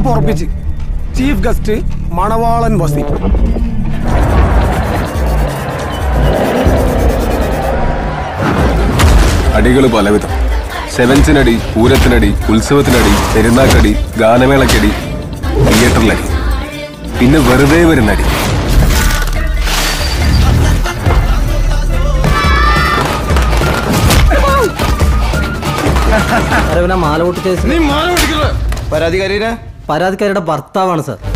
അപ്പൊ ഉറപ്പിച്ച് chief guest മണവാളൻ വസി അടികൾ പലവിധം സെവൻസിനടി പൂരത്തിനടി ഉത്സവത്തിനടി പെരുന്നാക്കടി ഗാനമേളക്കടി തിയേറ്ററിലടി പിന്നെ വെറുതെ വരുന്നടി മാല പൊട്ടിച്ച പരാതിക്കാരിനെ പരാതിക്കാരിയുടെ ഭർത്താവാണ് സാർ